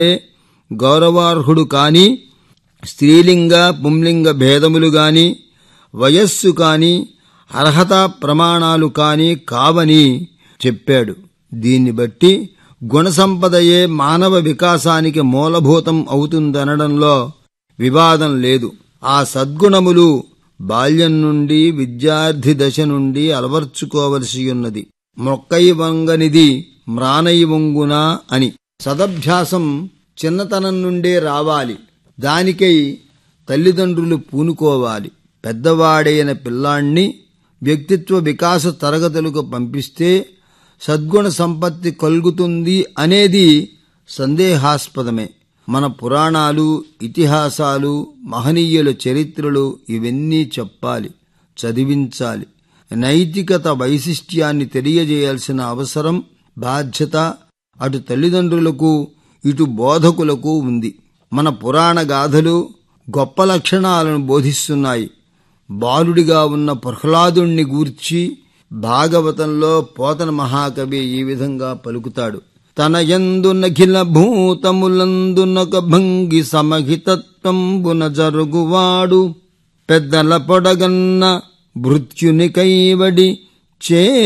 గౌరవార్హుడు కాని స్త్రీలింగ పుంలింగ భేదములు గాని వయస్సు కాని అర్హతా ప్రమాణాలు కాని కావని చెప్పాడు దీన్ని బట్టి గుణసంపదయే మానవ వికాసానికి మూలభూతం అవుతుందనడంలో వివాదం లేదు ఆ సద్గుణములు బాల్యం నుండి విద్యార్థి దశ నుండి అలవర్చుకోవలసి ఉన్నది మొక్కై వంగనిది మ్రానై వంగున అని సదభ్యాసం చిన్నతనం నుండే రావాలి దానికై తల్లిదండ్రులు పూనుకోవాలి పెద్దవాడైన పిల్లాణ్ణి వ్యక్తిత్వ వికాస తరగతులకు పంపిస్తే సద్గుణ సంపత్తి కలుగుతుంది అనేది సందేహాస్పదమే మన పురాణాలు ఇతిహాసాలు మహనీయుల చరిత్రలు ఇవన్నీ చెప్పాలి చదివించాలి నైతికత వైశిష్ట్యాన్ని తెలియజేయాల్సిన అవసరం బాధ్యత అటు తల్లిదండ్రులకు ఇటు బోధకులకు ఉంది మన పురాణ గాథలు గొప్ప లక్షణాలను బోధిస్తున్నాయి బాలుడిగా ఉన్న ప్రహ్లాదుణ్ణి గూర్చి భాగవతంలో పోతన మహాకవి ఈ విధంగా పలుకుతాడు తన యందునఖిల భూతములందునొక భంగి సమహితత్వంబున జరుగువాడు పెద్దల పొడగన్న భృత్యుని కైవడి చే